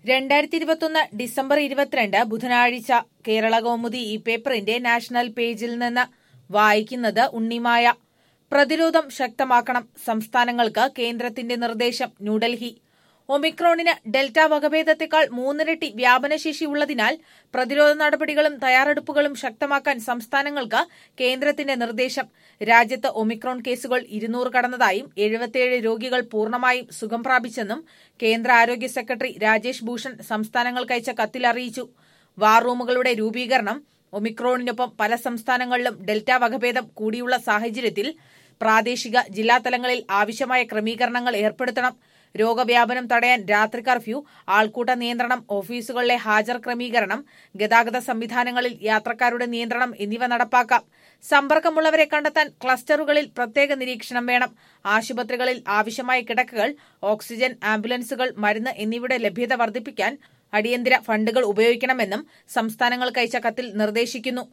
രണ്ടായിരത്തി ഇരുപത്തൊന്ന് ഡിസംബർ ഇരുപത്തിരണ്ട് ബുധനാഴ്ച കേരള കൗമുദി ഈ പേപ്പറിന്റെ നാഷണൽ പേജിൽ നിന്ന് വായിക്കുന്നത് ഉണ്ണിമായ പ്രതിരോധം ശക്തമാക്കണം സംസ്ഥാനങ്ങൾക്ക് കേന്ദ്രത്തിന്റെ നിർദ്ദേശം ന്യൂഡൽഹി ഒമിക്രോണിന് ഡെൽറ്റ വകഭേദത്തെക്കാൾ മൂന്നിരട്ടി വ്യാപനശേഷി ഉള്ളതിനാൽ പ്രതിരോധ നടപടികളും തയ്യാറെടുപ്പുകളും ശക്തമാക്കാൻ സംസ്ഥാനങ്ങൾക്ക് കേന്ദ്രത്തിന്റെ നിർദ്ദേശം രാജ്യത്ത് ഒമിക്രോൺ കേസുകൾ ഇരുന്നൂറ് കടന്നതായും എഴുപത്തിയേഴ് രോഗികൾ പൂർണ്ണമായും സുഖം പ്രാപിച്ചെന്നും കേന്ദ്ര ആരോഗ്യ സെക്രട്ടറി രാജേഷ് ഭൂഷൺ സംസ്ഥാനങ്ങൾക്കയച്ച കത്തിൽ അറിയിച്ചു വാർ റൂമുകളുടെ രൂപീകരണം ഒമിക്രോണിനൊപ്പം പല സംസ്ഥാനങ്ങളിലും ഡെൽറ്റ വകഭേദം കൂടിയുള്ള സാഹചര്യത്തിൽ പ്രാദേശിക ജില്ലാ തലങ്ങളിൽ ആവശ്യമായ ക്രമീകരണങ്ങൾ ഏർപ്പെടുത്തണം രോഗവ്യാപനം തടയാൻ രാത്രി കർഫ്യൂ ആൾക്കൂട്ട നിയന്ത്രണം ഓഫീസുകളിലെ ഹാജർ ക്രമീകരണം ഗതാഗത സംവിധാനങ്ങളിൽ യാത്രക്കാരുടെ നിയന്ത്രണം എന്നിവ നടപ്പാക്കാം സമ്പർക്കമുള്ളവരെ കണ്ടെത്താൻ ക്ലസ്റ്ററുകളിൽ പ്രത്യേക നിരീക്ഷണം വേണം ആശുപത്രികളിൽ ആവശ്യമായ കിടക്കകൾ ഓക്സിജൻ ആംബുലൻസുകൾ മരുന്ന് എന്നിവയുടെ ലഭ്യത വർദ്ധിപ്പിക്കാൻ അടിയന്തര ഫണ്ടുകൾ ഉപയോഗിക്കണമെന്നും സംസ്ഥാനങ്ങൾക്കയച്ച കത്തിൽ നിർദ്ദേശിക്കുന്നു